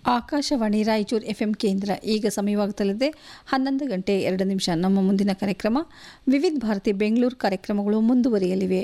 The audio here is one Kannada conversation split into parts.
ಆಕಾಶವಾಣಿ ರಾಯಚೂರು ಎಫ್ಎಂ ಕೇಂದ್ರ ಈಗ ಸಮಯವಾಗುತ್ತಲಿದೆ ಹನ್ನೊಂದು ಗಂಟೆ ಎರಡು ನಿಮಿಷ ನಮ್ಮ ಮುಂದಿನ ಕಾರ್ಯಕ್ರಮ ವಿವಿಧ ಭಾರತಿ ಬೆಂಗಳೂರು ಕಾರ್ಯಕ್ರಮಗಳು ಮುಂದುವರಿಯಲಿವೆ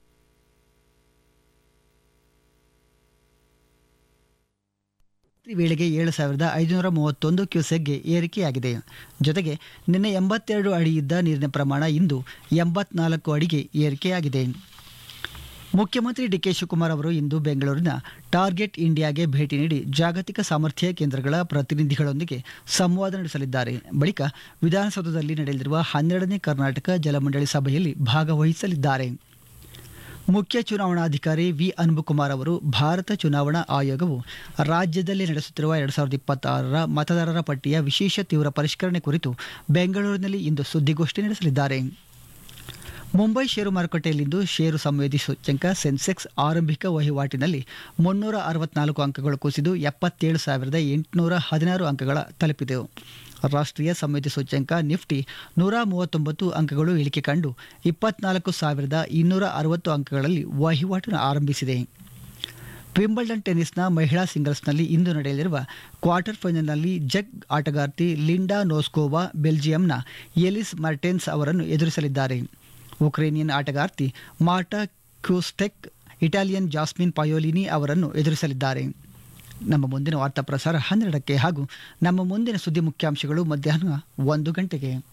ರಾತ್ರಿ ವೇಳೆಗೆ ಏಳು ಸಾವಿರದ ಐದುನೂರ ಮೂವತ್ತೊಂದು ಕ್ಯೂಸೆಕ್ಗೆ ಏರಿಕೆಯಾಗಿದೆ ಜೊತೆಗೆ ನಿನ್ನೆ ಎಂಬತ್ತೆರಡು ಅಡಿ ಇದ್ದ ನೀರಿನ ಪ್ರಮಾಣ ಇಂದು ಎಂಬತ್ನಾಲ್ಕು ಅಡಿಗೆ ಏರಿಕೆಯಾಗಿದೆ ಮುಖ್ಯಮಂತ್ರಿ ಡಿಕೆ ಶಿವಕುಮಾರ್ ಅವರು ಇಂದು ಬೆಂಗಳೂರಿನ ಟಾರ್ಗೆಟ್ ಇಂಡಿಯಾಗೆ ಭೇಟಿ ನೀಡಿ ಜಾಗತಿಕ ಸಾಮರ್ಥ್ಯ ಕೇಂದ್ರಗಳ ಪ್ರತಿನಿಧಿಗಳೊಂದಿಗೆ ಸಂವಾದ ನಡೆಸಲಿದ್ದಾರೆ ಬಳಿಕ ವಿಧಾನಸೌಧದಲ್ಲಿ ನಡೆಯಲಿರುವ ಹನ್ನೆರಡನೇ ಕರ್ನಾಟಕ ಜಲಮಂಡಳಿ ಸಭೆಯಲ್ಲಿ ಭಾಗವಹಿಸಲಿದ್ದಾರೆ ಮುಖ್ಯ ಚುನಾವಣಾಧಿಕಾರಿ ವಿ ಅನ್ಬುಕುಮಾರ್ ಅವರು ಭಾರತ ಚುನಾವಣಾ ಆಯೋಗವು ರಾಜ್ಯದಲ್ಲಿ ನಡೆಸುತ್ತಿರುವ ಎರಡು ಸಾವಿರದ ಇಪ್ಪತ್ತಾರರ ಮತದಾರರ ಪಟ್ಟಿಯ ವಿಶೇಷ ತೀವ್ರ ಪರಿಷ್ಕರಣೆ ಕುರಿತು ಬೆಂಗಳೂರಿನಲ್ಲಿ ಇಂದು ಸುದ್ದಿಗೋಷ್ಠಿ ನಡೆಸಲಿದ್ದಾರೆ ಮುಂಬೈ ಷೇರು ಮಾರುಕಟ್ಟೆಯಲ್ಲಿಂದು ಷೇರು ಸಂವೇದಿ ಸೂಚ್ಯಂಕ ಸೆನ್ಸೆಕ್ಸ್ ಆರಂಭಿಕ ವಹಿವಾಟಿನಲ್ಲಿ ಮುನ್ನೂರ ಅರವತ್ನಾಲ್ಕು ಅಂಕಗಳು ಕುಸಿದು ಎಪ್ಪತ್ತೇಳು ಸಾವಿರದ ಎಂಟುನೂರ ಹದಿನಾರು ಅಂಕಗಳ ತಲುಪಿದೆ ರಾಷ್ಟ್ರೀಯ ಸಂವೇದಿ ಸೂಚ್ಯಂಕ ನಿಫ್ಟಿ ನೂರ ಮೂವತ್ತೊಂಬತ್ತು ಅಂಕಗಳು ಇಳಿಕೆ ಕಂಡು ಇಪ್ಪತ್ನಾಲ್ಕು ಸಾವಿರದ ಇನ್ನೂರ ಅರವತ್ತು ಅಂಕಗಳಲ್ಲಿ ವಹಿವಾಟು ಆರಂಭಿಸಿದೆ ವಿಂಬಲ್ಡನ್ ಟೆನ್ನಿಸ್ನ ಮಹಿಳಾ ಸಿಂಗಲ್ಸ್ನಲ್ಲಿ ಇಂದು ನಡೆಯಲಿರುವ ಕ್ವಾರ್ಟರ್ ಫೈನಲ್ನಲ್ಲಿ ಜಗ್ ಆಟಗಾರ್ತಿ ಲಿಂಡಾ ನೋಸ್ಕೋವಾ ಬೆಲ್ಜಿಯಂನ ಎಲಿಸ್ ಮಾರ್ಟೆನ್ಸ್ ಅವರನ್ನು ಎದುರಿಸಲಿದ್ದಾರೆ ಉಕ್ರೇನಿಯನ್ ಆಟಗಾರ್ತಿ ಮಾರ್ಟಾ ಕ್ಯೂಸ್ಟೆಕ್ ಇಟಾಲಿಯನ್ ಜಾಸ್ಮಿನ್ ಪಯೋಲಿನಿ ಅವರನ್ನು ಎದುರಿಸಲಿದ್ದಾರೆ ನಮ್ಮ ಮುಂದಿನ ವಾರ್ತಾ ಪ್ರಸಾರ ಹನ್ನೆರಡಕ್ಕೆ ಹಾಗೂ ನಮ್ಮ ಮುಂದಿನ ಸುದ್ದಿ ಮುಖ್ಯಾಂಶಗಳು ಮಧ್ಯಾಹ್ನ ಒಂದು ಗಂಟೆಗೆ